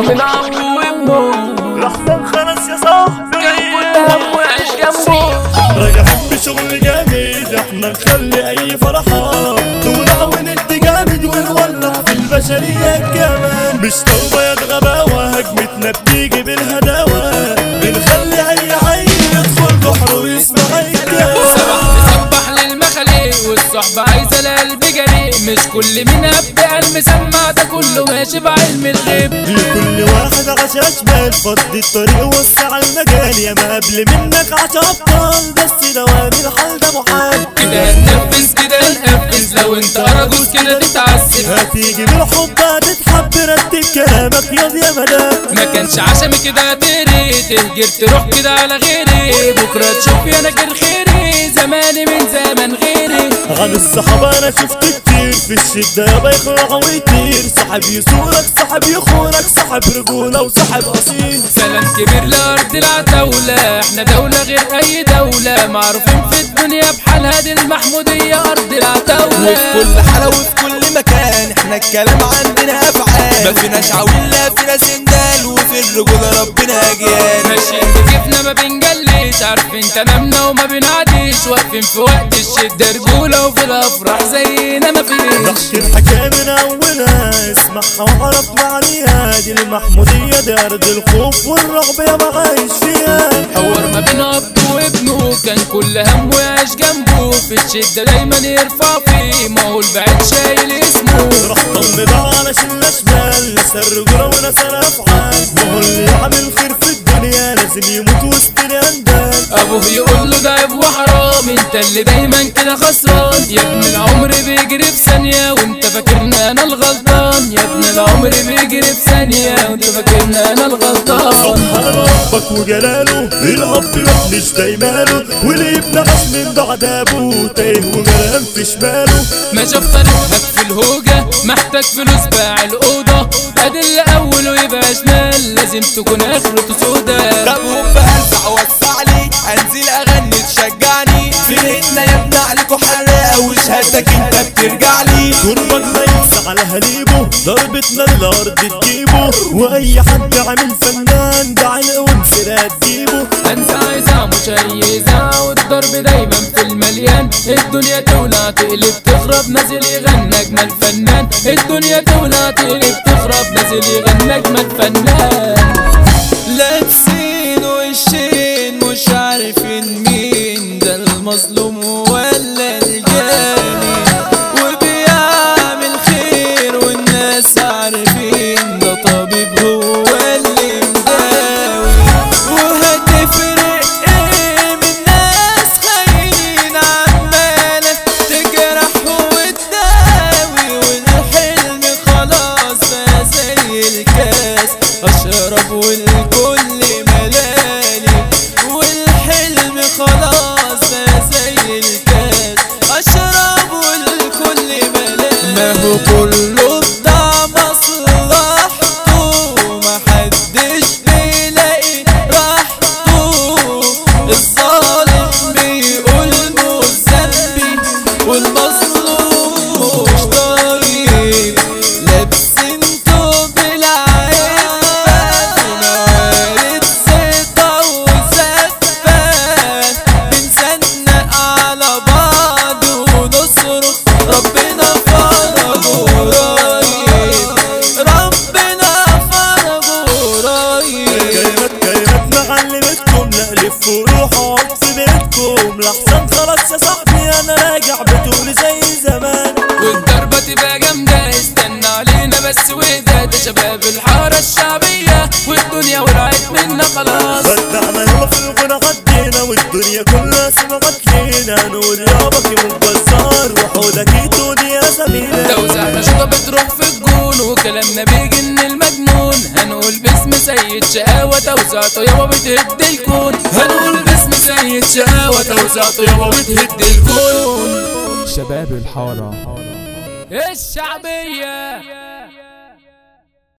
من عمه وابنه لحظة خلاص يا صاحبي كان كل همه يعيش جنبه راجعين بشغل جامد احنا نخلي اي فرحة نولع وندي جامد ونولع في البشرية كمان مش توبة يا غباوة هجمتنا بتيجي بالهداوة بنخلي اي عين يدخل بحر ويسمع الكلام صباح مصبح للمخاليق والصحبة عايزة القلب جريء مش كل مين ابدا المسمع ده كله ماشي بعلم الغيب لكل واحد عاش اشبال فضي الطريق وسع المجال يا ما قبل منك عاش ابطال بس دوام الحال ده محال كده هننفذ كده هننفذ لو انت ارجوز كده تتعسف هتيجي بالحب هتتحب رتب كلامك ياض يا مدام ما كانش عشمي كده تري تهجر تروح كده على غيري بكره تشوف يا نجر خيري زماني من زمن غيري عن الصحابة انا شفت كتير في الشدة يابا يخلع ويطير صاحب يسورك صاحب يخونك صاحب رجولة وصاحب اصيل سلام كبير لأرض العتاولة احنا دولة غير أي دولة معروفين في الدنيا بحالها دي المحمودية أرض العتاولة وفي كل حالة وفي كل مكان احنا الكلام عندنا افعال ما فيناش عويل لا فينا سندال وفي الرجولة ربنا اجيال ماشيين بكيفنا ما بنجلش عارفين تنامنا وما بنعديش واقفين في وقت الشدة رجولة وفي الأفراح زينا ما فيش نحكي الحكاية من أولها اسمعها وعرف معانيها دي المحمودية دي أرض الخوف والرغبة يا ما عايش فيها حوار ما بين اب وابنه كان كل همه يعيش جنبه في الشدة دايما يرفع فيه ما هو البعيد شايل اسمه راح طم بقى على شلة شمال سر رجولة وناس أفعال وهو اللي عامل خير في الدنيا لازم يموت وسط الأندال ابوه يقول له ده عيب وحرام انت اللي دايما كده خسران يا ابن العمر بيجري في ثانية وانت فاكرني انا الغلطان يا ابن العمر بيجري في ثانية وانت فاكرني انا الغلطان سبحان ربك وجلاله الأب مش دايماله واللي يبنى عاش من بعد أبوه تايه ومرام في شماله ما شاف طريقك في الهوجة محتاج فلوس باع الأوضة ادي اللي أوله يبقى شمال لازم تكون آخرته سودا طب هوب ارفع وسع لي انزل اغني تشجعني فرقتنا يا ابن عليكوا حراق وشهادتك انت بترجع لي تربك ما ينسى على هليبه ضربتنا للأرض تجيبه وأي حد عامل فنان ده علق وانسراد تجيبه انسى عايزة مش هيزة والضرب دايما في المليان الدنيا تولع تقلب تخرب نازل يغنى اجمل فنان الدنيا تولع تقلب تخرب نازل يغنى اجمل فنان لابسين وشين مش عارفين مين ده المظلوم ولا الجاني وبيعمل خير والناس عارفين ده طبيب هو اللي مداوي وهتفرق ايه من ناس خاينين عمالة تجرح وتداوي والحلم خلاص بقى زي الكاس اشرب والكل ملالي والحلم خلاص بقى زي الكاس اشرب والكل ملالي ما هو كله بضاع مصلحته محدش بيلاقي راحته الظالم بيقول مش ذنبي والمظلوم مش طيب لابسين توب العين موارد ثقة وزفان بنزنق على بعض ونصرف ربنا فرجه قريب ربنا فرجه قريب كلمات كلمات معلمتكم لا لف وروح اقعد في بيتكم لحسن خلاص يا صاحبي انا راجع بتقولي زي زمان والضربة تبقى جامدة استنى علينا بس وده ده شباب الحارة الشعبية والدنيا ولعت منا خلاص بدعنا يلا في الغنى غدينا والدنيا كلها سمعت لينا نقول يا بكي والجزار وحودك يتوني يا زميلة توزعنا شطة بتروح في الجون وكلامنا بيجن المجنون هنقول باسم سيد شقاوة توزعته يابا بتهد الكون هنقول باسم سيد شقاوة توزعته يابا بتهد الكون شباب الحارة الشعبية